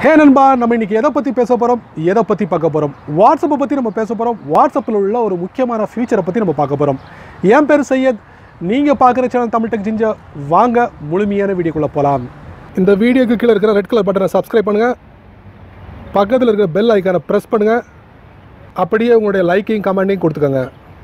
ஹே நண்பா நம்ம இன்னைக்கு எதை பற்றி பேச போகிறோம் எதை பற்றி பார்க்க போகிறோம் வாட்ஸ்அப்பை பற்றி நம்ம பேச போகிறோம் வாட்ஸ்அப்பில் உள்ள ஒரு முக்கியமான ஃபியூச்சரை பற்றி நம்ம பார்க்க போகிறோம் என் பேர் சையத் நீங்கள் பார்க்குற சேனல் தமிழ் டெக் ஜிஞ்சா வாங்க முழுமையான வீடியோக்குள்ளே போகலாம் இந்த வீடியோக்கு கீழே இருக்கிற ரெட் கலர் பட்டனை சப்ஸ்கிரைப் பண்ணுங்கள் பக்கத்தில் இருக்கிற பெல் ஐக்கானை ப்ரெஸ் பண்ணுங்கள் அப்படியே உங்களுடைய லைக்கையும் கமெண்ட்டையும் கொடுத்துக்கோங்க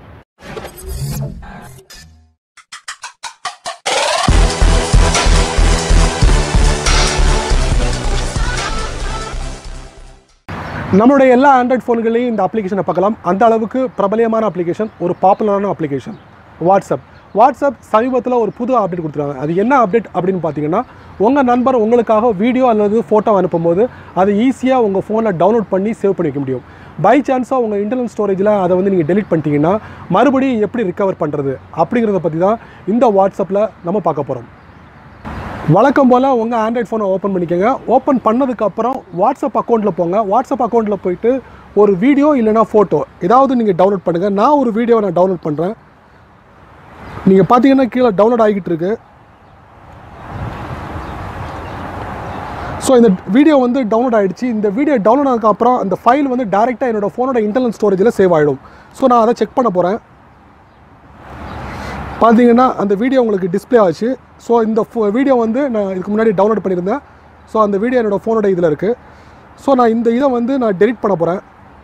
நம்மளுடைய எல்லா ஆண்ட்ராய்ட் ஃபோன்களையும் இந்த அப்ளிகேஷனை பார்க்கலாம் அந்த அளவுக்கு பிரபலியமான அப்ளிகேஷன் ஒரு பாப்புலரான அப்ளிகேஷன் வாட்ஸ்அப் வாட்ஸ்அப் சமீபத்தில் ஒரு புது அப்டேட் கொடுத்துருக்காங்க அது என்ன அப்டேட் அப்படின்னு பார்த்தீங்கன்னா உங்கள் நண்பர் உங்களுக்காக வீடியோ அல்லது ஃபோட்டோ அனுப்பும்போது அதை ஈஸியாக உங்கள் ஃபோனில் டவுன்லோட் பண்ணி சேவ் பண்ணி வைக்க முடியும் பை சான்ஸாக உங்கள் இன்டர்னல் ஸ்டோரேஜில் அதை வந்து நீங்கள் டெலிட் பண்ணிட்டீங்கன்னா மறுபடியும் எப்படி ரிகவர் பண்ணுறது அப்படிங்கிறத பற்றி தான் இந்த வாட்ஸ்அப்பில் நம்ம பார்க்க போகிறோம் வழக்கம் போல் உங்கள் ஆண்ட்ராய்ட் ஃபோனை ஓப்பன் பண்ணிக்கோங்க ஓப்பன் பண்ணதுக்கப்புறம் வாட்ஸ்அப் அக்கௌண்ட்டில் போங்க வாட்ஸ்அப் அக்கௌண்ட்டில் போயிட்டு ஒரு வீடியோ இல்லைனா ஃபோட்டோ ஏதாவது நீங்கள் டவுன்லோட் பண்ணுங்கள் நான் ஒரு வீடியோவை நான் டவுன்லோட் பண்ணுறேன் நீங்கள் பார்த்தீங்கன்னா கீழே டவுன்லோட் ஆகிட்டு இருக்கு ஸோ இந்த வீடியோ வந்து டவுன்லோட் ஆகிடுச்சு இந்த வீடியோ டவுன்லோட் ஆனதுக்கப்புறம் அந்த ஃபைல் வந்து டேரெக்டாக என்னோடய ஃபோனோட இன்டர்னல் ஸ்டோரேஜில் சேவ் ஆகிடும் ஸோ நான் அதை செக் பண்ண போகிறேன் பார்த்தீங்கன்னா அந்த வீடியோ உங்களுக்கு டிஸ்ப்ளே ஆச்சு ஸோ இந்த வீடியோ வந்து நான் இதுக்கு முன்னாடி டவுன்லோட் பண்ணியிருந்தேன் ஸோ அந்த வீடியோ என்னோடய ஃபோனோட இதில் இருக்குது ஸோ நான் இந்த இதை வந்து நான் டெலிட் பண்ண போகிறேன்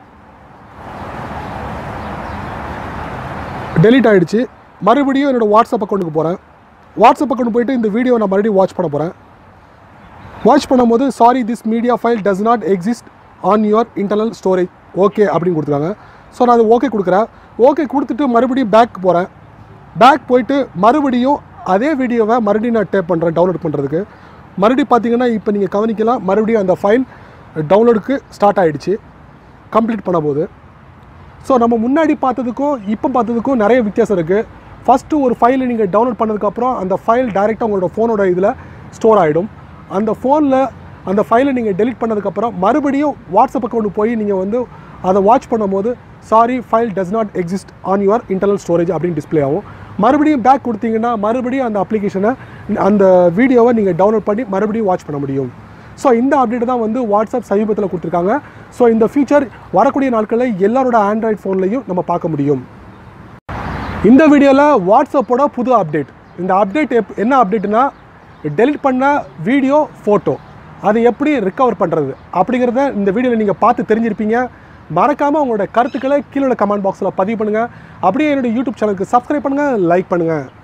டெலிட் ஆகிடுச்சு மறுபடியும் என்னோடய வாட்ஸ்அப் அக்கௌண்ட்டுக்கு போகிறேன் வாட்ஸ்அப் அக்கௌண்ட் போயிட்டு இந்த வீடியோ நான் மறுபடியும் வாட்ச் பண்ண போகிறேன் வாட்ச் பண்ணும்போது sorry this media file does not exist on your internal storage okay அப்படின்னு கொடுத்துருக்காங்க ஸோ நான் அது ஓகே கொடுக்குறேன் ஓகே கொடுத்துட்டு மறுபடியும் பேக் போகிறேன் பேக் போயிட்டு மறுபடியும் அதே வீடியோவை மறுபடியும் நான் டேப் பண்ணுறேன் டவுன்லோட் பண்ணுறதுக்கு மறுபடியும் பார்த்தீங்கன்னா இப்போ நீங்கள் கவனிக்கலாம் மறுபடியும் அந்த ஃபைல் டவுன்லோடுக்கு ஸ்டார்ட் ஆகிடுச்சு கம்ப்ளீட் பண்ண போது ஸோ நம்ம முன்னாடி பார்த்ததுக்கும் இப்போ பார்த்ததுக்கும் நிறைய வித்தியாசம் இருக்குது ஃபஸ்ட்டு ஒரு ஃபைலை நீங்கள் டவுன்லோட் பண்ணதுக்கப்புறம் அந்த ஃபைல் டைரெக்டாக உங்களோட ஃபோனோட இதில் ஸ்டோர் ஆகிடும் அந்த ஃபோனில் அந்த ஃபைலை நீங்கள் டெலிட் பண்ணதுக்கப்புறம் மறுபடியும் வாட்ஸ்அப் அக்கௌண்ட் போய் நீங்கள் வந்து அதை வாட்ச் பண்ணும்போது sorry file does not exist on your internal storage அப்படின்னு டிஸ்ப்ளே ஆகும் மறுபடியும் பேக் கொடுத்தீங்கன்னா மறுபடியும் அந்த அப்ளிகேஷனை அந்த வீடியோவை நீங்கள் டவுன்லோட் பண்ணி மறுபடியும் வாட்ச் பண்ண முடியும் ஸோ இந்த அப்டேட் தான் வந்து வாட்ஸ்அப் சமீபத்தில் கொடுத்துருக்காங்க ஸோ இந்த ஃபீச்சர் வரக்கூடிய நாட்களில் எல்லாரோட ஆண்ட்ராய்ட் ஃபோன்லையும் நம்ம பார்க்க முடியும் இந்த வீடியோவில் வாட்ஸ்அப்போட புது அப்டேட் இந்த அப்டேட் எப் என்ன அப்டேட்னா டெலிட் பண்ண வீடியோ ஃபோட்டோ அதை எப்படி ரிகவர் பண்ணுறது அப்படிங்கிறத இந்த வீடியோவில் நீங்கள் பார்த்து தெரிஞ்சிருப்பீங்க மறக்காமல் உங்களோட கருத்துக்களை கீழே உள்ள கமெண்ட் பாக்ஸில் பதிவு பண்ணுங்கள் அப்படியே என்னோட யூடியூப் சேனலுக்கு சப்ஸ்கிரைப் பண்ணுங்கள் லைக் பண்ணுங்கள்